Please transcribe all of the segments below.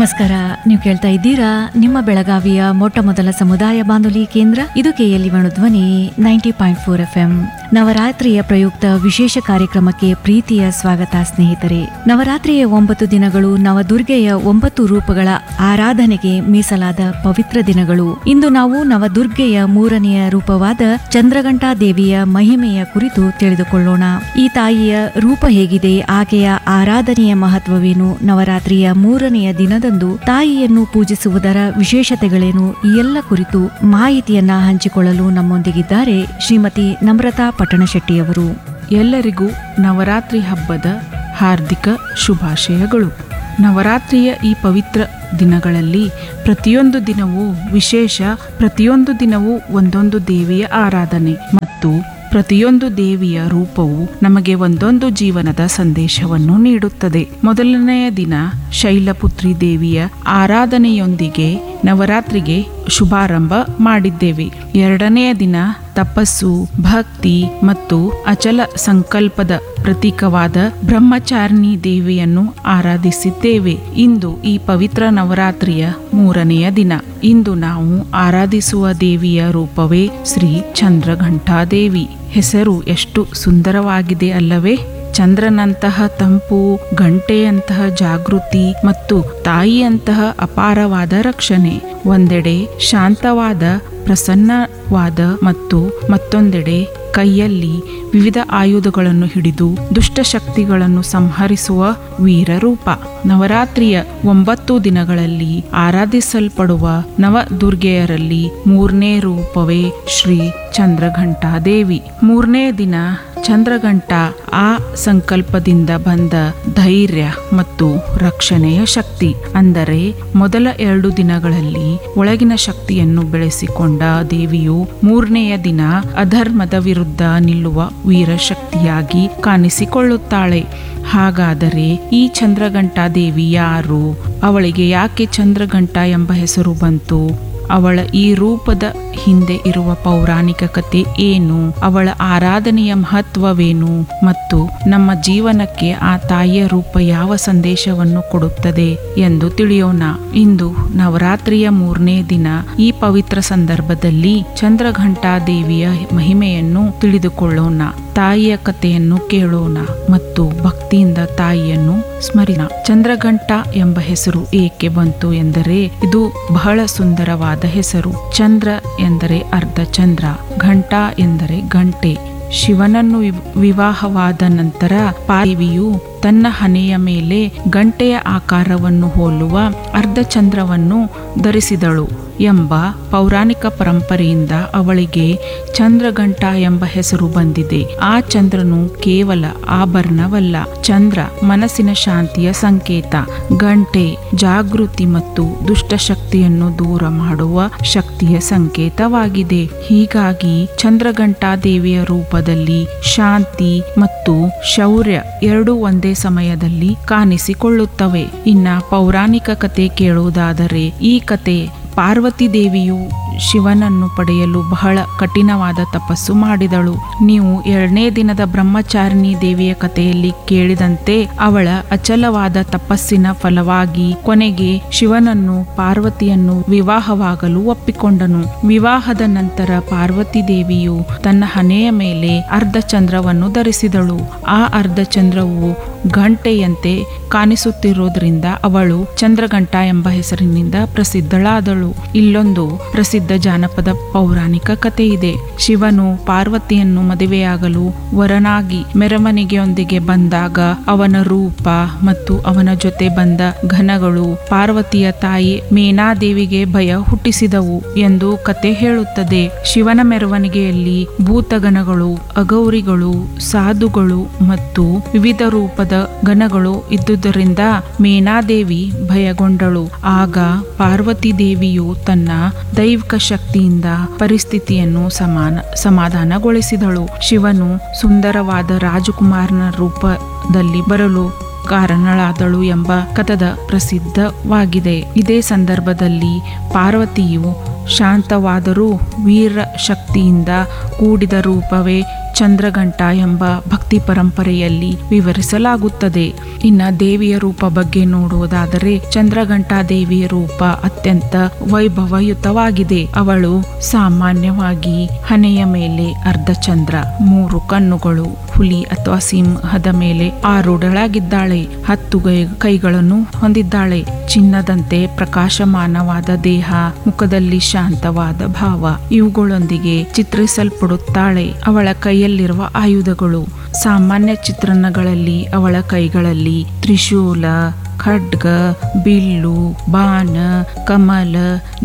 ನಮಸ್ಕಾರ ನೀವು ಕೇಳ್ತಾ ಇದ್ದೀರಾ ನಿಮ್ಮ ಬೆಳಗಾವಿಯ ಮೊಟ್ಟ ಮೊದಲ ಸಮುದಾಯ ಬಾನುಲಿ ಕೇಂದ್ರ ಇದು KLE Dhwani ninety point four F M ನವರಾತ್ರಿಯ ಪ್ರಯುಕ್ತ ವಿಶೇಷ ಕಾರ್ಯಕ್ರಮಕ್ಕೆ ಪ್ರೀತಿಯ ಸ್ವಾಗತ ಸ್ನೇಹಿತರೆ ನವರಾತ್ರಿಯ ಒಂಬತ್ತು ದಿನಗಳು ನವದುರ್ಗೆಯ ಒಂಬತ್ತು ರೂಪಗಳ ಆರಾಧನೆಗೆ ಮೀಸಲಾದ ಪವಿತ್ರ ದಿನಗಳು ಇಂದು ನಾವು ನವದುರ್ಗೆಯ ಮೂರನೆಯ ರೂಪವಾದ ಚಂದ್ರಘಂಟಾ ದೇವಿಯ ಮಹಿಮೆಯ ಕುರಿತು ತಿಳಿದುಕೊಳ್ಳೋಣ ಈ ತಾಯಿಯ ರೂಪ ಹೇಗಿದೆ ಆಕೆಯ ಆರಾಧನೆಯ ಮಹತ್ವವೇನು ನವರಾತ್ರಿಯ ಮೂರನೆಯ ದಿನದಂದು ತಾಯಿಯನ್ನು ಪೂಜಿಸುವುದರ ವಿಶೇಷತೆಗಳೇನು ಈ ಎಲ್ಲ ಕುರಿತು ಮಾಹಿತಿಯನ್ನ ಹಂಚಿಕೊಳ್ಳಲು ನಮ್ಮೊಂದಿಗಿದ್ದಾರೆ ಶ್ರೀಮತಿ ನಮ್ರತಾ ಪಟ್ಟಣಶೆಟ್ಟಿಯವರು ಎಲ್ಲರಿಗೂ ನವರಾತ್ರಿ ಹಬ್ಬದ ಹಾರ್ದಿಕ ಶುಭಾಶಯಗಳು ನವರಾತ್ರಿಯ ಈ ಪವಿತ್ರ ದಿನಗಳಲ್ಲಿ ಪ್ರತಿಯೊಂದು ದಿನವೂ ವಿಶೇಷ ಪ್ರತಿಯೊಂದು ದಿನವೂ ಒಂದೊಂದು ದೇವಿಯ ಆರಾಧನೆ ಮತ್ತು ಪ್ರತಿಯೊಂದು ದೇವಿಯ ರೂಪವು ನಮಗೆ ಒಂದೊಂದು ಜೀವನದ ಸಂದೇಶವನ್ನು ನೀಡುತ್ತದೆ ಮೊದಲನೆಯ ದಿನ ಶೈಲಪುತ್ರಿ ದೇವಿಯ ಆರಾಧನೆಯೊಂದಿಗೆ ನವರಾತ್ರಿಗೆ ಶುಭಾರಂಭ ಮಾಡಿದ್ದೇವೆ ಎರಡನೆಯ ದಿನ ತಪಸ್ಸು ಭಕ್ತಿ ಮತ್ತು ಅಚಲ ಸಂಕಲ್ಪದ ಪ್ರತೀಕವಾದ ಬ್ರಹ್ಮಚಾರಿಣಿ ದೇವಿಯನ್ನು ಆರಾಧಿಸಿದ್ದೇವೆ ಇಂದು ಈ ಪವಿತ್ರ ನವರಾತ್ರಿಯ ಮೂರನೆಯ ದಿನ ಇಂದು ನಾವು ಆರಾಧಿಸುವ ದೇವಿಯ ರೂಪವೇ ಶ್ರೀ ಚಂದ್ರಘಂಟಾ ದೇವಿ ಹೆಸರು ಎಷ್ಟು ಸುಂದರವಾಗಿದೆ ಅಲ್ಲವೇ ಚಂದ್ರನಂತಹ ತಂಪು ಗಂಟೆಯಂತಹ ಜಾಗೃತಿ ಮತ್ತು ತಾಯಿಯಂತಹ ಅಪಾರವಾದ ರಕ್ಷಣೆ ಒಂದೆಡೆ ಶಾಂತವಾದ ಪ್ರಸನ್ನವಾದ ಮತ್ತು ಮತ್ತೊಂದೆಡೆ ಕೈಯಲ್ಲಿ ವಿವಿಧ ಆಯುಧಗಳನ್ನು ಹಿಡಿದು ದುಷ್ಟಶಕ್ತಿಗಳನ್ನು ಸಂಹರಿಸುವ ವೀರರೂಪ ನವರಾತ್ರಿಯ ಒಂಬತ್ತು ದಿನಗಳಲ್ಲಿ ಆರಾಧಿಸಲ್ಪಡುವ ನವದುರ್ಗೆಯರಲ್ಲಿ ಮೂರನೇ ರೂಪವೇ ಶ್ರೀ ಚಂದ್ರಘಂಟಾ ದೇವಿ ಮೂರನೇ ದಿನ ಚಂದ್ರಘಂಟ ಆ ಸಂಕಲ್ಪದಿಂದ ಬಂದ ಧೈರ್ಯ ಮತ್ತು ರಕ್ಷಣೆಯ ಶಕ್ತಿ ಅಂದರೆ ಮೊದಲ ಎರಡು ದಿನಗಳಲ್ಲಿ ಒಳಗಿನ ಶಕ್ತಿಯನ್ನು ಬೆಳೆಸಿಕೊಂಡ ದೇವಿಯು ಮೂರನೆಯ ದಿನ ಅಧರ್ಮದ ವಿರುದ್ಧ ನಿಲ್ಲುವ ವೀರಶಕ್ತಿಯಾಗಿ ಕಾಣಿಸಿಕೊಳ್ಳುತ್ತಾಳೆ ಹಾಗಾದರೆ ಈ ಚಂದ್ರಘಂಟ ದೇವಿ ಯಾರು ಅವಳಿಗೆ ಯಾಕೆ ಚಂದ್ರಘಂಟ ಎಂಬ ಹೆಸರು ಬಂತು ಅವಳ ಈ ರೂಪದ ಹಿಂದೆ ಇರುವ ಪೌರಾಣಿಕ ಕತೆ ಏನು ಅವಳ ಆರಾಧನೆಯ ಮಹತ್ವವೇನು ಮತ್ತು ನಮ್ಮ ಜೀವನಕ್ಕೆ ಆ ತಾಯಿಯ ರೂಪ ಯಾವ ಸಂದೇಶವನ್ನು ಕೊಡುತ್ತದೆ ಎಂದು ತಿಳಿಯೋಣ ಇಂದು ನವರಾತ್ರಿಯ ಮೂರನೇ ದಿನ ಈ ಪವಿತ್ರ ಸಂದರ್ಭದಲ್ಲಿ ಚಂದ್ರಘಂಟಾ ದೇವಿಯ ಮಹಿಮೆಯನ್ನು ತಿಳಿದುಕೊಳ್ಳೋಣ ತಾಯಿಯ ಕಥೆಯನ್ನು ಕೇಳೋಣ ಮತ್ತು ಭಕ್ತಿಯಿಂದ ತಾಯಿಯನ್ನು ಸ್ಮರಿಣ ಚಂದ್ರಘಂಟ ಎಂಬ ಹೆಸರು ಏಕೆ ಬಂತು ಎಂದರೆ ಇದು ಬಹಳ ಸುಂದರವಾದ ಹೆಸರು ಚಂದ್ರ ಎಂದರೆ ಅರ್ಧ ಚಂದ್ರ ಘಂಟ ಎಂದರೆ ಗಂಟೆ ಶಿವನನ್ನು ವಿವ್- ವಿವಾಹವಾದ ನಂತರ ಪಾರ್ವತಿಯು ತನ್ನ ಹಣೆಯ ಮೇಲೆ ಗಂಟೆಯ ಆಕಾರವನ್ನು ಹೋಲುವ ಅರ್ಧಚಂದ್ರವನ್ನು ಧರಿಸಿದಳು ಎಂಬ ಪೌರಾಣಿಕ ಪರಂಪರೆಯಿಂದ ಅವಳಿಗೆ ಚಂದ್ರಘಂಟ ಎಂಬ ಹೆಸರು ಬಂದಿದೆ ಆ ಚಂದ್ರನು ಕೇವಲ ಆಭರಣವಲ್ಲ ಚಂದ್ರ ಮನಸ್ಸಿನ ಶಾಂತಿಯ ಸಂಕೇತ ಗಂಟೆ ಜಾಗೃತಿ ಮತ್ತು ದುಷ್ಟಶಕ್ತಿಯನ್ನು ದೂರ ಮಾಡುವ ಶಕ್ತಿಯ ಸಂಕೇತವಾಗಿದೆ ಹೀಗಾಗಿ ಚಂದ್ರಘಂಟಾ ದೇವಿಯ ರೂಪದಲ್ಲಿ ಶಾಂತಿ ಮತ್ತು ಶೌರ್ಯ ಎರಡೂ ಒಂದೇ ಸಮಯದಲ್ಲಿ ಕಾಣಿಸಿಕೊಳ್ಳುತ್ತವೆ ಇನ್ನ ಪೌರಾಣಿಕ ಕತೆ ಕೇಳುವುದಾದರೆ ಈ ಕತೆ ಪಾರ್ವತಿ ದೇವಿಯು ಶಿವನನ್ನು ಪಡೆಯಲು ಬಹಳ ಕಠಿಣವಾದ ತಪಸ್ಸು ಮಾಡಿದಳು ನೀವು ಎರಡನೇ ದಿನದ ಬ್ರಹ್ಮಚಾರಿಣಿ ದೇವಿಯ ಕಥೆಯಲ್ಲಿ ಕೇಳಿದಂತೆ ಅವಳ ಅಚಲವಾದ ತಪಸ್ಸಿನ ಫಲವಾಗಿ ಕೊನೆಗೆ ಶಿವನನ್ನು ಪಾರ್ವತಿಯನ್ನು ವಿವಾಹವಾಗಲು ಒಪ್ಪಿಕೊಂಡನು ವಿವಾಹದ ನಂತರ ಪಾರ್ವತಿ ದೇವಿಯು ತನ್ನ ಹಣೆಯ ಮೇಲೆ ಅರ್ಧ ಚಂದ್ರವನ್ನು ಧರಿಸಿದಳು ಆ ಅರ್ಧ ಚಂದ್ರವು ಗಂಟೆಯಂತೆ ಕಾಣಿಸುತ್ತಿರೋದ್ರಿಂದ ಅವಳು ಚಂದ್ರಘಂಟ ಎಂಬ ಹೆಸರಿನಿಂದ ಪ್ರಸಿದ್ಧಳಾದಳು ಇಲ್ಲೊಂದು ಪ್ರಸಿದ್ಧ ಜಾನಪದ ಪೌರಾಣಿಕ ಕಥೆ ಇದೆ ಶಿವನು ಪಾರ್ವತಿಯನ್ನು ಮದುವೆಯಾಗಲು ವರನಾಗಿ ಮೆರವಣಿಗೆಯೊಂದಿಗೆ ಬಂದಾಗ ಅವನ ರೂಪ ಮತ್ತು ಅವನ ಜೊತೆ ಬಂದ ಘನಗಳು ಪಾರ್ವತಿಯ ತಾಯಿ ಮೇನಾದೇವಿಗೆ ಭಯ ಹುಟ್ಟಿಸಿದವು ಎಂದು ಕತೆ ಹೇಳುತ್ತದೆ ಶಿವನ ಮೆರವಣಿಗೆಯಲ್ಲಿ ಭೂತಗಣಗಳು ಅಗೌರಿಗಳು ಸಾಧುಗಳು ಮತ್ತು ವಿವಿಧ ರೂಪದ ಗಣಗಳು ಇದ್ದುದರಿಂದ ಮೇನಾದೇವಿ ಭಯಗೊಂಡಳು ಆಗ ಪಾರ್ವತಿ ದೇವಿಯು ತನ್ನ ದೈವಿಕ ಶಕ್ತಿಯಿಂದ ಪರಿಸ್ಥಿತಿಯನ್ನು ಸಮಾನ ಸಮಾಧಾನಗೊಳಿಸಿದಳು ಶಿವನು ಸುಂದರವಾದ ರಾಜಕುಮಾರನ ರೂಪದಲ್ಲಿ ಬರಲು ಕಾರಣಳಾದಳು ಎಂಬ ಕಥದ ಪ್ರಸಿದ್ಧವಾಗಿದೆ ಇದೇ ಸಂದರ್ಭದಲ್ಲಿ ಪಾರ್ವತಿಯು ಶಾಂತವಾದರೂ ವೀರ ಶಕ್ತಿಯಿಂದ ಕೂಡಿದ ರೂಪವೇ ಚಂದ್ರಘಂಟ ಎಂಬ ಭಕ್ತಿ ಪರಂಪರೆಯಲ್ಲಿ ವಿವರಿಸಲಾಗುತ್ತದೆ ಇನ್ನ ದೇವಿಯ ರೂಪ ಬಗ್ಗೆ ನೋಡುವುದಾದರೆ ಚಂದ್ರಘಂಟಾ ದೇವಿಯ ರೂಪ ಅತ್ಯಂತ ವೈಭವಯುತವಾಗಿದೆ ಅವಳು ಸಾಮಾನ್ಯವಾಗಿ ಹಣೆಯ ಮೇಲೆ ಅರ್ಧ ಚಂದ್ರ ಮೂರು ಕಣ್ಣುಗಳು ಹುಲಿ ಅಥವಾ ಸಿಂಹದ ಮೇಲೆ ಆರೂಢಳಾಗಿದ್ದಾಳೆ ಹತ್ತು ಗೈ ಕೈಗಳನ್ನು ಹೊಂದಿದ್ದಾಳೆ ಚಿನ್ನದಂತೆ ಪ್ರಕಾಶಮಾನವಾದ ದೇಹ ಮುಖದಲ್ಲಿ ಶಾಂತವಾದ ಭಾವ ಇವುಗಳೊಂದಿಗೆ ಚಿತ್ರಿಸಲ್ಪಡುತ್ತಾಳೆ ಅವಳ ಕೈಯಲ್ಲಿರುವ ಆಯುಧಗಳು ಸಾಮಾನ್ಯ ಚಿತ್ರಣಗಳಲ್ಲಿ ಅವಳ ಕೈಗಳಲ್ಲಿ ತ್ರಿಶೂಲ ಖಡ್ಗ ಬಿಲ್ಲು ಬಾಣ ಕಮಲ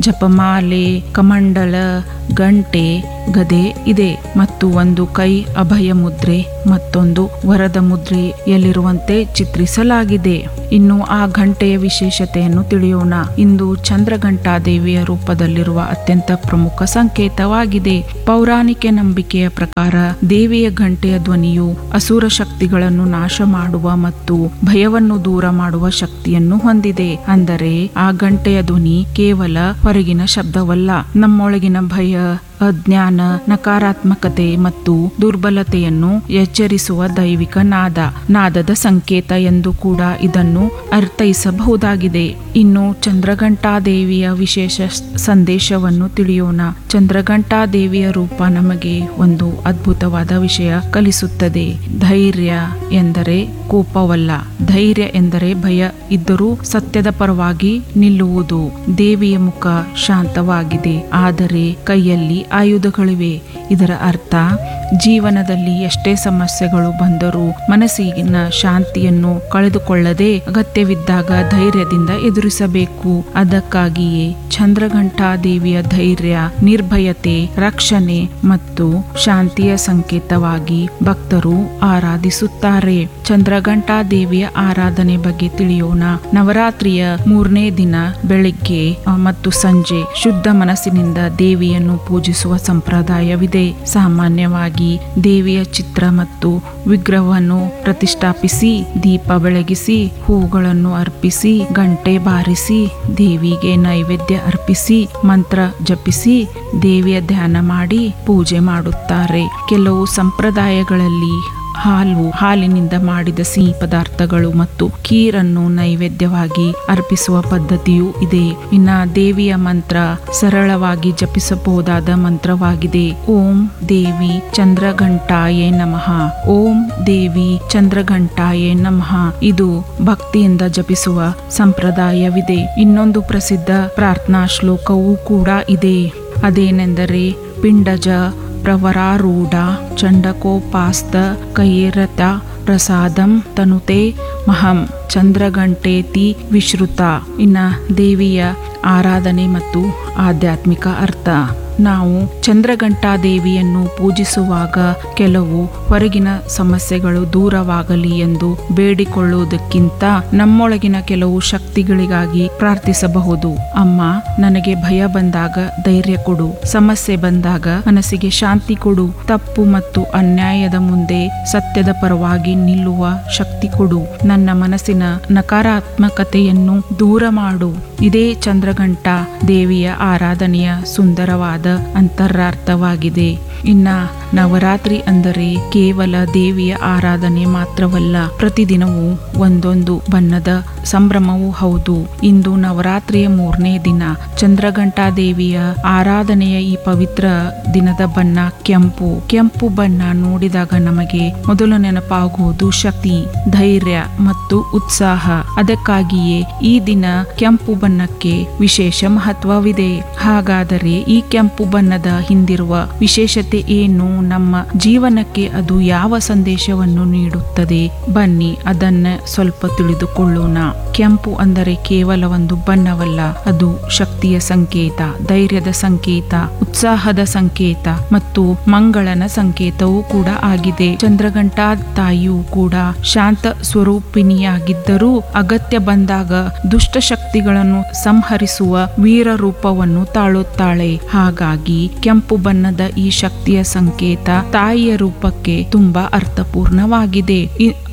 ಜಪಮಾಲೆ ಕಮಂಡಲ ಗಂಟೆ ಗದೆ ಇದೆ ಮತ್ತು ಒಂದು ಕೈ ಅಭಯ ಮುದ್ರೆ ಮತ್ತೊಂದು ವರದ ಮುದ್ರೆಯಲ್ಲಿರುವಂತೆ ಚಿತ್ರಿಸಲಾಗಿದೆ ಇನ್ನು ಆ ಗಂಟೆಯ ವಿಶೇಷತೆಯನ್ನು ತಿಳಿಯೋಣ ಇಂದು ಚಂದ್ರಘಂಟಾ ದೇವಿಯ ರೂಪದಲ್ಲಿರುವ ಅತ್ಯಂತ ಪ್ರಮುಖ ಸಂಕೇತವಾಗಿದೆ ಪೌರಾಣಿಕ ನಂಬಿಕೆಯ ಪ್ರಕಾರ ದೇವಿಯ ಗಂಟೆಯ ಧ್ವನಿಯು ಅಸುರ ಶಕ್ತಿಗಳನ್ನು ನಾಶ ಮಾಡುವ ಮತ್ತು ಭಯವನ್ನು ದೂರ ಮಾಡುವ ಶಕ್ತಿಯನ್ನು ಹೊಂದಿದೆ ಅಂದರೆ ಆ ಗಂಟೆಯ ಧ್ವನಿ ಕೇವಲ ಹೊರಗಿನ ಶಬ್ದವಲ್ಲ ನಮ್ಮೊಳಗಿನ ಭಯ ಅಜ್ಞಾನ ನಕಾರಾತ್ಮಕತೆ ಮತ್ತು ದುರ್ಬಲತೆಯನ್ನು ಎಚ್ಚರಿಸುವ ದೈವಿಕ ನಾದ ನಾದದ ಸಂಕೇತ ಎಂದು ಕೂಡ ಇದನ್ನು ಅರ್ಥೈಸಬಹುದಾಗಿದೆ ಇನ್ನು ಚಂದ್ರಘಂಟಾ ದೇವಿಯ ವಿಶೇಷ ಸ್- ಸಂದೇಶವನ್ನು ತಿಳಿಯೋಣ ಚಂದ್ರಘಂಟಾ ದೇವಿಯ ರೂಪ ನಮಗೆ ಒಂದು ಅದ್ಭುತವಾದ ವಿಷಯ ಕಲಿಸುತ್ತದೆ ಧೈರ್ಯ ಎಂದರೆ ಕೋಪವಲ್ಲ ಧೈರ್ಯ ಎಂದರೆ ಭಯ ಇದ್ದರೂ ಸತ್ಯದ ಪರವಾಗಿ ನಿಲ್ಲುವುದು ದೇವಿಯ ಮುಖ ಶಾಂತವಾಗಿದೆ ಆದರೆ ಕೈಯಲ್ಲಿ ಆಯುಧಗಳಿವೆ ಇದರ ಅರ್ಥ ಜೀವನದಲ್ಲಿ ಎಷ್ಟೇ ಸಮಸ್ಯೆಗಳು ಬಂದರೂ ಮನಸ್ಸಿನ ಶಾಂತಿಯನ್ನು ಕಳೆದುಕೊಳ್ಳದೆ ಅಗತ್ಯವಿದ್ದಾಗ ಧೈರ್ಯದಿಂದ ಎದುರಿಸಬೇಕು ಅದಕ್ಕಾಗಿಯೇ ಚಂದ್ರಘಂಟಾ ದೇವಿಯ ಧೈರ್ಯ ನಿರ್ಭಯತೆ ರಕ್ಷಣೆ ಮತ್ತು ಶಾಂತಿಯ ಸಂಕೇತವಾಗಿ ಭಕ್ತರು ಆರಾಧಿಸುತ್ತಾರೆ ಚಂದ್ರಘಂಟಾ ದೇವಿಯ ಆರಾಧನೆ ಬಗ್ಗೆ ತಿಳಿಯೋಣ ನವರಾತ್ರಿಯ ಮೂರನೇ ದಿನ ಬೆಳಿಗ್ಗೆ ಆ, ಮತ್ತು ಸಂಜೆ ಶುದ್ಧ ಮನಸ್ಸಿನಿಂದ ದೇವಿಯನ್ನು ಪೂಜಿಸುವ ಸಂಪ್ರದಾಯವಿದೆ ಸಾಮಾನ್ಯವಾಗಿ ದೇವಿಯ ಚಿತ್ರ ಮತ್ತು ವಿಗ್ರಹವನ್ನು ಪ್ರತಿಷ್ಠಾಪಿಸಿ ದೀಪ ಬೆಳಗಿಸಿ ಹೂಗಳನ್ನು ಅರ್ಪಿಸಿ ಗಂಟೆ ಬಾರಿಸಿ ದೇವಿಗೆ ನೈವೇದ್ಯ ಅರ್ಪಿಸಿ ಮಂತ್ರ ಜಪಿಸಿ ದೇವಿಯ ಧ್ಯಾನ ಮಾಡಿ ಪೂಜೆ ಮಾಡುತ್ತಾರೆ ಕೆಲವು ಸಂಪ್ರದಾಯಗಳಲ್ಲಿ ಹಾಲು ಹಾಲಿನಿಂದ ಮಾಡಿದ ಸಿಹಿ ಪದಾರ್ಥಗಳು ಮತ್ತು ಖೀರನ್ನು ನೈವೇದ್ಯವಾಗಿ ಅರ್ಪಿಸುವ ಪದ್ಧತಿಯೂ ಇದೆ ಇನ್ನ ದೇವಿಯ ಮಂತ್ರ ಸರಳವಾಗಿ ಜಪಿಸಬಹುದಾದ ಮಂತ್ರವಾಗಿದೆ ಓಂ ದೇವಿ ಚಂದ್ರಘಂಟಾಯೇ ನಮಃ ಓಂ ದೇವಿ ಚಂದ್ರಘಂಟಾಯೇ ನಮಃ ಇದು ಭಕ್ತಿಯಿಂದ ಜಪಿಸುವ ಸಂಪ್ರದಾಯವಿದೆ ಇನ್ನೊಂದು ಪ್ರಸಿದ್ಧ ಪ್ರಾರ್ಥನಾ ಶ್ಲೋಕವೂ ಕೂಡ ಇದೆ ಅದೇನೆಂದರೆ ಪಿಂಡಜ ಪ್ರವರಾರೂಢ ಚಂಡಕೋಪಾಸ್ತ ಕೈರತ ಪ್ರಸಾದಂ ತನುತೆ ಮಹಂ ಚಂದ್ರಗಂಟೇತಿ ವಿಶ್ರುತ ಇನ್ನ ದೇವಿಯ ಆರಾಧನೆ ಮತ್ತು ಆಧ್ಯಾತ್ಮಿಕ ಅರ್ಥ ನಾವು ಚಂದ್ರಘಂಟಾ ದೇವಿಯನ್ನು ಪೂಜಿಸುವಾಗ ಕೆಲವು ಹೊರಗಿನ ಸಮಸ್ಯೆಗಳು ದೂರವಾಗಲಿ ಎಂದು ಬೇಡಿಕೊಳ್ಳುವುದಕ್ಕಿಂತ ನಮ್ಮೊಳಗಿನ ಕೆಲವು ಶಕ್ತಿಗಳಿಗಾಗಿ ಪ್ರಾರ್ಥಿಸಬಹುದು ಅಮ್ಮ ನನಗೆ ಭಯ ಬಂದಾಗ ಧೈರ್ಯ ಕೊಡು ಸಮಸ್ಯೆ ಬಂದಾಗ ಮನಸ್ಸಿಗೆ ಶಾಂತಿ ಕೊಡು ತಪ್ಪು ಮತ್ತು ಅನ್ಯಾಯದ ಮುಂದೆ ಸತ್ಯದ ಪರವಾಗಿ ನಿಲ್ಲುವ ಶಕ್ತಿ ಕೊಡು ನನ್ನ ಮನಸ್ಸಿನ ನಕಾರಾತ್ಮಕತೆಯನ್ನು ದೂರ ಮಾಡು ಇದೇ ಚಂದ್ರಘಂಟಾ ದೇವಿಯ ಆರಾಧನೆಯ ಸುಂದರವಾದ ಅಂತರಾರ್ಥವಾಗಿದೆ ಇನ್ನ ನವರಾತ್ರಿ ಅಂದರೆ ಕೇವಲ ದೇವಿಯ ಆರಾಧನೆ ಮಾತ್ರವಲ್ಲ ಪ್ರತಿದಿನವೂ ಒಂದೊಂದು ಬಣ್ಣದ ಸಂಭ್ರಮವೂ ಹೌದು ಇಂದು ನವರಾತ್ರಿಯ ಮೂರನೇ ದಿನ ಚಂದ್ರಘಂಟಾ ದೇವಿಯ ಆರಾಧನೆಯ ಈ ಪವಿತ್ರ ದಿನದ ಬಣ್ಣ ಕೆಂಪು ಕೆಂಪು ಬಣ್ಣ ನೋಡಿದಾಗ ನಮಗೆ ಮೊದಲು ನೆನಪಾಗುವುದು ಶಕ್ತಿ ಧೈರ್ಯ ಮತ್ತು ಉತ್ಸಾಹ ಅದಕ್ಕಾಗಿಯೇ ಈ ದಿನ ಕೆಂಪು ಬಣ್ಣಕ್ಕೆ ವಿಶೇಷ ಮಹತ್ವವಿದೆ ಹಾಗಾದರೆ ಈ ಕೆಂಪು ಬಣ್ಣದ ಹಿಂದಿರುವ ವಿಶೇಷತೆ ಏನು ನಮ್ಮ ಜೀವನಕ್ಕೆ ಅದು ಯಾವ ಸಂದೇಶವನ್ನು ನೀಡುತ್ತದೆ ಬನ್ನಿ ಅದನ್ನ ಸ್ವಲ್ಪ ತಿಳಿದುಕೊಳ್ಳೋಣ ಕೆಂಪು ಅಂದರೆ ಕೇವಲ ಒಂದು ಬಣ್ಣವಲ್ಲ ಅದು ಶಕ್ತಿಯ ಸಂಕೇತ ಧೈರ್ಯದ ಸಂಕೇತ ಉತ್ಸಾಹದ ಸಂಕೇತ ಮತ್ತು ಮಂಗಳನ ಸಂಕೇತವೂ ಕೂಡ ಆಗಿದೆ ಚಂದ್ರಘಂಟಾ ತಾಯಿಯೂ ಕೂಡ ಶಾಂತ ಸ್ವರೂಪಿಣಿಯಾಗಿದ್ದರೂ ಅಗತ್ಯ ಬಂದಾಗ ದುಷ್ಟ ಶಕ್ತಿಗಳನ್ನು ಸಂಹರಿಸುವ ವೀರ ರೂಪವನ್ನು ತಾಳುತ್ತಾಳೆ ಹಾಗಾಗಿ ಕೆಂಪು ಬಣ್ಣದ ಈ ಶಕ್ತಿಯ ಸಂಕೇತ ತಾಯಿಯ ರೂಪಕ್ಕೆ ತುಂಬಾ ಅರ್ಥಪೂರ್ಣವಾಗಿದೆ ಇ-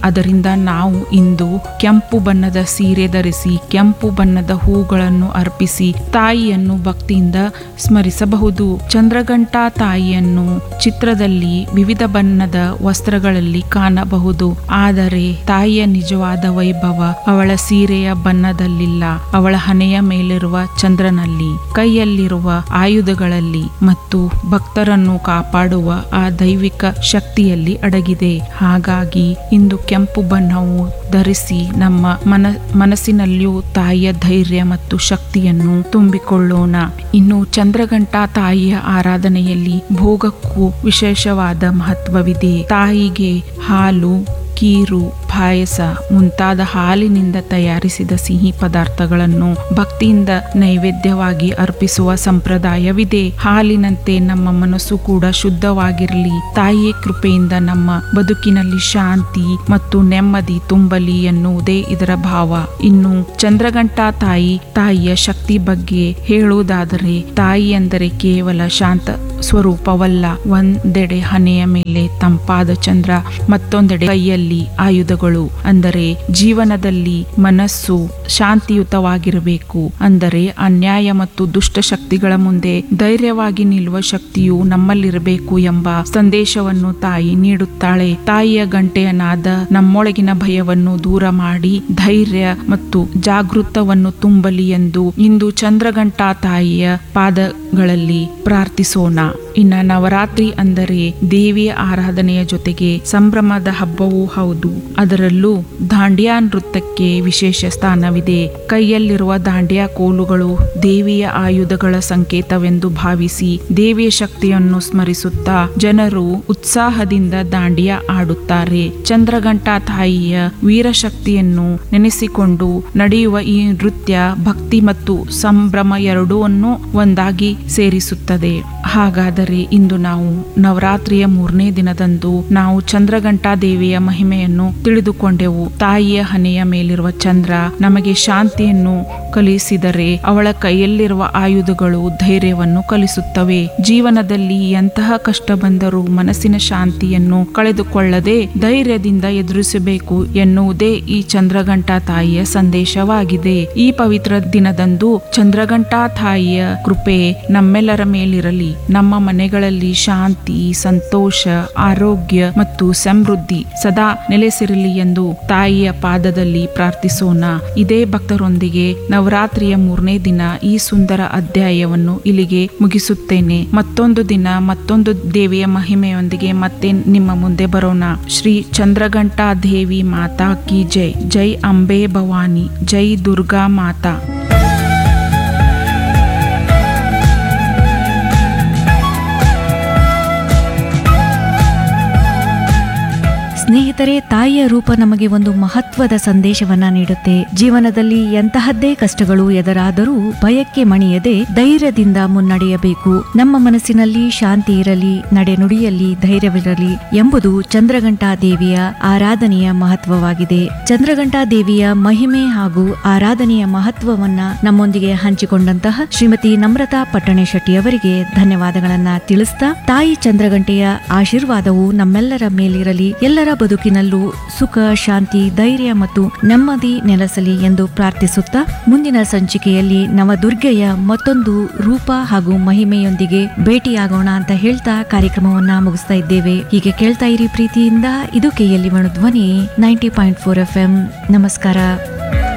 ಅದರಿಂದ ನಾವು ಇಂದು ಕೆಂಪು ಬಣ್ಣದ ಸೀರೆ ಧರಿಸಿ ಕೆಂಪು ಬಣ್ಣದ ಹೂಗಳನ್ನು ಅರ್ಪಿಸಿ ತಾಯಿಯನ್ನು ಭಕ್ತಿಯಿಂದ ಸ್ಮರಿಸಬಹುದು ಚಂದ್ರಘಂಟಾ ತಾಯಿಯನ್ನು ಚಿತ್ರದಲ್ಲಿ ವಿವಿಧ ಬಣ್ಣದ ವಸ್ತ್ರಗಳಲ್ಲಿ ಕಾಣಬಹುದು ಆದರೆ ತಾಯಿಯ ನಿಜವಾದ ವೈಭವ ಅವಳ ಸೀರೆಯ ಬಣ್ಣದಲ್ಲಿಲ್ಲ ಅವಳ ಹಣೆಯ ಮೇಲಿರುವ ಚಂದ್ರನಲ್ಲಿ ಕೈಯಲ್ಲಿರುವ ಆಯುಧಗಳಲ್ಲಿ ಮತ್ತು ಭಕ್ತರನ್ನು ಕಾಪಾಡುವ ಆ ದೈವಿಕ ಶಕ್ತಿಯಲ್ಲಿ ಅಡಗಿದೆ ಹಾಗಾಗಿ ಇಂದು ಕೆಂಪು ಬಣ್ಣವು ಧರಿಸಿ ನಮ್ಮ ಮನ ಮನಸ್ಸಿನಲ್ಲಿಯೂ ತಾಯಿಯ ಧೈರ್ಯ ಮತ್ತು ಶಕ್ತಿಯನ್ನು ತುಂಬಿಕೊಳ್ಳೋಣ ಇನ್ನು ಚಂದ್ರಘಂಟಾ ತಾಯಿಯ ಆರಾಧನೆಯಲ್ಲಿ ಭೋಗಕ್ಕೂ ವಿಶೇಷವಾದ ಮಹತ್ವವಿದೆ ತಾಯಿಗೆ ಹಾಲು ಕೀರು ಪಾಯಸ ಮುಂತಾದ ಹಾಲಿನಿಂದ ತಯಾರಿಸಿದ ಸಿಹಿ ಪದಾರ್ಥಗಳನ್ನು ಭಕ್ತಿಯಿಂದ ನೈವೇದ್ಯವಾಗಿ ಅರ್ಪಿಸುವ ಸಂಪ್ರದಾಯವಿದೆ ಹಾಲಿನಂತೆ ನಮ್ಮ ಮನಸ್ಸು ಕೂಡ ಶುದ್ಧವಾಗಿರಲಿ ತಾಯಿಯ ಕೃಪೆಯಿಂದ ನಮ್ಮ ಬದುಕಿನಲ್ಲಿ ಶಾಂತಿ ಮತ್ತು ನೆಮ್ಮದಿ ತುಂಬಲಿ ಎನ್ನುವುದೇ ಇದರ ಭಾವ ಇನ್ನು ಚಂದ್ರಘಂಟಾ ತಾಯಿ ತಾಯಿಯ ಶಕ್ತಿ ಬಗ್ಗೆ ಹೇಳುವುದಾದರೆ ತಾಯಿ ಎಂದರೆ ಕೇವಲ ಶಾಂತ ಸ್ವರೂಪವಲ್ಲ ಒಂದೆಡೆ ಹಣೆಯ ಮೇಲೆ ತಂಪಾದ ಚಂದ್ರ ಮತ್ತೊಂದೆಡೆ ಕೈಯಲ್ಲಿ ಆಯುಧಗಳು ಅಂದರೆ ಜೀವನದಲ್ಲಿ ಮನಸ್ಸು ಶಾಂತಿಯುತವಾಗಿರಬೇಕು ಅಂದರೆ ಅನ್ಯಾಯ ಮತ್ತು ದುಷ್ಟ ಶಕ್ತಿಗಳ ಮುಂದೆ ಧೈರ್ಯವಾಗಿ ನಿಲ್ಲುವ ಶಕ್ತಿಯು ನಮ್ಮಲ್ಲಿರಬೇಕು ಎಂಬ ಸಂದೇಶವನ್ನು ತಾಯಿ ನೀಡುತ್ತಾಳೆ ತಾಯಿಯ ಗಂಟೆಯ ನಾದ ನಮ್ಮೊಳಗಿನ ಭಯವನ್ನು ದೂರ ಮಾಡಿ ಧೈರ್ಯ ಮತ್ತು ಜಾಗೃತವನ್ನು ತುಂಬಲಿ ಎಂದು ಇಂದು ಚಂದ್ರಘಂಟಾ ತಾಯಿಯ ಪಾದಗಳಲ್ಲಿ ಪ್ರಾರ್ಥಿಸೋಣ ಇನ್ನ ನವರಾತ್ರಿ ಅಂದರೆ ದೇವಿಯ ಆರಾಧನೆಯ ಜೊತೆಗೆ ಸಂಭ್ರಮದ ಹಬ್ಬವೂ ಹೌದು ಅದರಲ್ಲೂ ದಾಂಡಿಯಾ ನೃತ್ಯಕ್ಕೆ ವಿಶೇಷ ಸ್ಥಾನವಿದೆ ಕೈಯಲ್ಲಿರುವ ದಾಂಡಿಯಾ ಕೋಲುಗಳು ದೇವಿಯ ಆಯುಧಗಳ ಸಂಕೇತವೆಂದು ಭಾವಿಸಿ ದೇವಿಯ ಶಕ್ತಿಯನ್ನು ಸ್ಮರಿಸುತ್ತಾ ಜನರು ಉತ್ಸಾಹದಿಂದ ದಾಂಡಿಯಾ ಆಡುತ್ತಾರೆ ಚಂದ್ರಘಂಟಾ ತಾಯಿಯ ವೀರಶಕ್ತಿಯನ್ನು ನೆನೆಸಿಕೊಂಡು ನಡೆಯುವ ಈ ನೃತ್ಯ ಭಕ್ತಿ ಮತ್ತು ಸಂಭ್ರಮ ಎರಡೂವನ್ನು ಒಂದಾಗಿ ಸೇರಿಸುತ್ತದೆ ಹಾಗಾದರೆ ಇಂದು ನಾವು ನವರಾತ್ರಿಯ ಮೂರನೇ ದಿನದಂದು ನಾವು ಚಂದ್ರಘಂಟಾ ದೇವಿಯ ಮಹಿಮೆಯನ್ನು ತಿಳಿದುಕೊಂಡೆವು ತಾಯಿಯ ಹಣೆಯ ಮೇಲಿರುವ ಚಂದ್ರ ನಮಗೆ ಶಾಂತಿಯನ್ನು ಕಲಿಸಿದರೆ ಅವಳ ಕೈಯಲ್ಲಿರುವ ಆಯುಧಗಳು ಧೈರ್ಯವನ್ನು ಕಲಿಸುತ್ತವೆ ಜೀವನದಲ್ಲಿ ಎಂತಹ ಕಷ್ಟ ಬಂದರೂ ಮನಸ್ಸಿನ ಶಾಂತಿಯನ್ನು ಕಳೆದುಕೊಳ್ಳದೆ ಧೈರ್ಯದಿಂದ ಎದುರಿಸಬೇಕು ಎನ್ನುವುದೇ ಈ ಚಂದ್ರಘಂಟಾ ತಾಯಿಯ ಸಂದೇಶವಾಗಿದೆ ಈ ಪವಿತ್ರ ದಿನದಂದು ಚಂದ್ರಘಂಟಾ ತಾಯಿಯ ಕೃಪೆ ನಮ್ಮೆಲ್ಲರ ಮೇಲಿರಲಿ ನಮ್ಮ ಮನೆಗಳಲ್ಲಿ ಶಾಂತಿ ಸಂತೋಷ ಆರೋಗ್ಯ ಮತ್ತು ಸಮೃದ್ಧಿ ಸದಾ ನೆಲೆಸಿರಲಿ ಎಂದು ತಾಯಿಯ ಪಾದದಲ್ಲಿ ಪ್ರಾರ್ಥಿಸೋಣ ಇದೇ ಭಕ್ತರೊಂದಿಗೆ ನವರಾತ್ರಿಯ ಮೂರನೇ ದಿನ ಈ ಸುಂದರ ಅಧ್ಯಾಯವನ್ನು ಇಲ್ಲಿಗೆ ಮುಗಿಸುತ್ತೇನೆ ಮತ್ತೊಂದು ದಿನ ಮತ್ತೊಂದು ದೇವಿಯ ಮಹಿಮೆಯೊಂದಿಗೆ ಮತ್ತೆ ನಿಮ್ಮ ಮುಂದೆ ಬರೋಣ ಶ್ರೀ ಚಂದ್ರಘಂಟಾ ದೇವಿ ಮಾತಾ ಕಿ ಜೈ ಜೈ ಅಂಬೆ ಭವಾನಿ ಜೈ ದುರ್ಗಾ ಮಾತಾ ಸ್ನೇಹಿತರೆ ತಾಯಿಯ ರೂಪ ನಮಗೆ ಒಂದು ಮಹತ್ವದ ಸಂದೇಶವನ್ನ ನೀಡುತ್ತೆ ಜೀವನದಲ್ಲಿ ಎಂತಹದ್ದೇ ಕಷ್ಟಗಳು ಎದುರಾದರೂ ಭಯಕ್ಕೆ ಮಣಿಯದೆ ಧೈರ್ಯದಿಂದ ಮುನ್ನಡೆಯಬೇಕು ನಮ್ಮ ಮನಸ್ಸಿನಲ್ಲಿ ಶಾಂತಿ ಇರಲಿ ನಡೆನುಡಿಯಲ್ಲಿ ಧೈರ್ಯವಿರಲಿ ಎಂಬುದು ಚಂದ್ರಘಂಟಾ ದೇವಿಯ ಆರಾಧನೆಯ ಮಹತ್ವವಾಗಿದೆ ಚಂದ್ರಘಂಟಾ ದೇವಿಯ ಮಹಿಮೆ ಹಾಗೂ ಆರಾಧನೆಯ ಮಹತ್ವವನ್ನ ನಮ್ಮೊಂದಿಗೆ ಹಂಚಿಕೊಂಡಂತಹ ಶ್ರೀಮತಿ ನಮ್ರತಾ ಪಟ್ಟಣೆ ಶೆಟ್ಟಿ ಅವರಿಗೆ ಧನ್ಯವಾದಗಳನ್ನ ತಿಳಿಸ್ತಾ ತಾಯಿ ಚಂದ್ರಘಂಟೆಯ ಆಶೀರ್ವಾದವು ನಮ್ಮೆಲ್ಲರ ಮೇಲಿರಲಿ ಎಲ್ಲರ ಬದುಕಿನಲ್ಲೂ ಸುಖ ಶಾಂತಿ ಧೈರ್ಯ ಮತ್ತು ನೆಮ್ಮದಿ ನೆಲೆಸಲಿ ಎಂದು ಪ್ರಾರ್ಥಿಸುತ್ತಾ ಮುಂದಿನ ಸಂಚಿಕೆಯಲ್ಲಿ ನವದುರ್ಗೆಯ ಮತ್ತೊಂದು ರೂಪ ಹಾಗೂ ಮಹಿಮೆಯೊಂದಿಗೆ ಭೇಟಿಯಾಗೋಣ ಅಂತ ಹೇಳ್ತಾ ಕಾರ್ಯಕ್ರಮವನ್ನ ಮುಗಿಸ್ತಾ ಇದ್ದೇವೆ ಹೀಗೆ ಕೇಳ್ತಾ ಇರಿ ಪ್ರೀತಿಯಿಂದ ಇದು KLE Dhwani ninety point four F M ನಮಸ್ಕಾರ